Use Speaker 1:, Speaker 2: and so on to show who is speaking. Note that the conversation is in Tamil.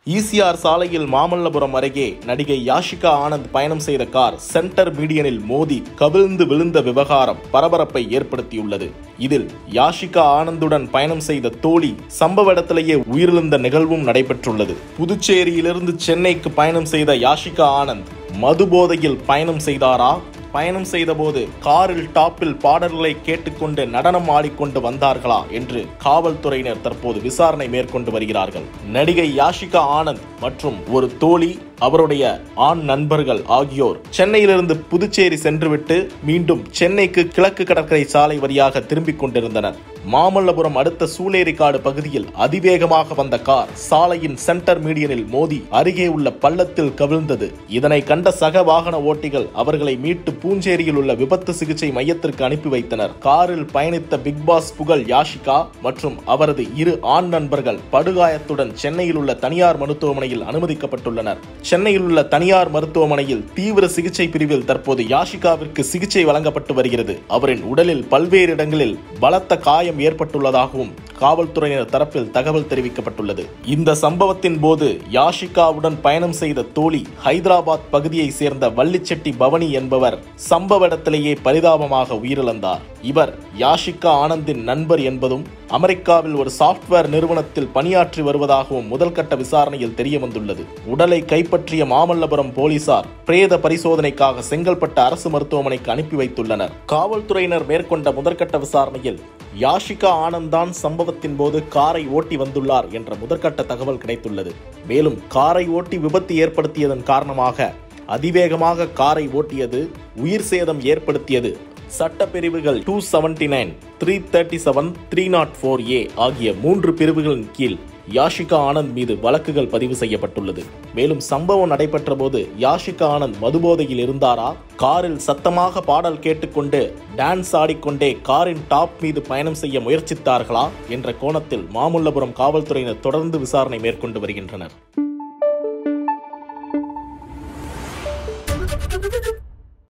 Speaker 1: ஈசிஆர் சாலையில் மாமல்லபுரம் அருகே நடிகை யாஷிகா ஆனந்த் பயணம் செய்த கார் சென்டர் மீடியனில் மோதி கவிழ்ந்து விழுந்த விவகாரம் பரபரப்பை ஏற்படுத்தியுள்ளது இதில் யாஷிகா ஆனந்துடன் பயணம் செய்த தோழி சம்பவ இடத்திலேயே உயிரிழந்த நிகழ்வும் நடைபெற்றுள்ளது புதுச்சேரியிலிருந்து சென்னைக்கு பயணம் செய்த யாஷிகா ஆனந்த் மது போதையில் பயணம் செய்தாரா பயணம் செய்தபோது காரில் டாப்பில் பாடல்களை கேட்டுக்கொண்டு நடனம் ஆடிக்கொண்டு வந்தார்களா என்று காவல்துறையினர் தற்போது விசாரணை மேற்கொண்டு வருகிறார்கள் நடிகை யாஷிகா ஆனந்த் மற்றும் ஒரு தோழி அவருடைய ஆண் நண்பர்கள் ஆகியோர் சென்னையிலிருந்து புதுச்சேரி சென்றுவிட்டு மீண்டும் சென்னைக்கு கிழக்கு கடற்கரை சாலை வழியாக திரும்பிக் கொண்டிருந்தனர் மாமல்லபுரம் அடுத்த சூளேரிக்காடு பகுதியில் அதிவேகமாக வந்த கார் சாலையின் சென்டர் மீடியனில் மோதி அருகே உள்ள பள்ளத்தில் கவிழ்ந்தது இதனை கண்ட சக வாகன ஓட்டிகள் அவர்களை மீட்டு பூஞ்சேரியில் உள்ள விபத்து சிகிச்சை மையத்திற்கு அனுப்பி வைத்தனர் காரில் பயணித்த பிக் பாஸ் புகழ் யாஷிகா மற்றும் அவரது இரு ஆண் நண்பர்கள் படுகாயத்துடன் சென்னையில் உள்ள தனியார் மருத்துவமனையில் அனுமதிக்கப்பட்டுள்ளனர் சென்னையில் உள்ள தனியார் மருத்துவமனையில் தீவிர சிகிச்சை பிரிவில் தற்போது யாஷிகாவிற்கு சிகிச்சை வழங்கப்பட்டு வருகிறது அவரின் உடலில் பல்வேறு இடங்களில் பலத்த காயம் ஏற்பட்டுள்ளதாகவும் காவல்துறையினர் தரப்பில் தகவல் தெரிவிக்கப்பட்டுள்ளது இந்த சம்பவத்தின் போது யாஷிகாவுடன் பயணம் செய்த தோழி ஹைதராபாத் பகுதியை சேர்ந்த வள்ளிச்செட்டி பவனி என்பவர் சம்பவ இடத்திலேயே பரிதாபமாக உயிரிழந்தார் இவர் யாஷிகா ஆனந்தின் நண்பர் என்பதும் அமெரிக்காவில் ஒரு சாப்ட்வேர் நிறுவனத்தில் பணியாற்றி வருவதாகவும் முதல்கட்ட விசாரணையில் தெரிய வந்துள்ளது உடலை கைப்பற்றிய மாமல்லபுரம் போலீசார் பிரேத பரிசோதனைக்காக செங்கல்பட்டு அரசு மருத்துவமனைக்கு அனுப்பி வைத்துள்ளனர் காவல்துறையினர் மேற்கொண்ட முதற்கட்ட விசாரணையில் யாஷிகா ஆனந்த் தான் சம்பவத்தின் போது காரை ஓட்டி வந்துள்ளார் என்ற முதற்கட்ட தகவல் கிடைத்துள்ளது மேலும் காரை ஓட்டி விபத்து ஏற்படுத்தியதன் காரணமாக அதிவேகமாக காரை ஓட்டியது உயிர் சேதம் ஏற்படுத்தியது சட்டப்பிரிவுகள் two seventy nine three thirty seven three naught four A ஆகிய மூன்று பிரிவுகளின் கீழ் யாஷிகா ஆனந்த் மீது வழக்குகள் பதிவு செய்யப்பட்டுள்ளது மேலும் சம்பவம் நடைபெற்ற போது யாஷிகா ஆனந்த் மதுபோதையில் இருந்தாரா காரில் சத்தமாக பாடல் கேட்டுக்கொண்டு டான்ஸ் ஆடிக்கொண்டே காரின் டாப் மீது பயணம் செய்ய முயற்சித்தார்களா என்ற கோணத்தில் மாமல்லபுரம் காவல்துறையினர் தொடர்ந்து விசாரணை மேற்கொண்டு வருகின்றனர்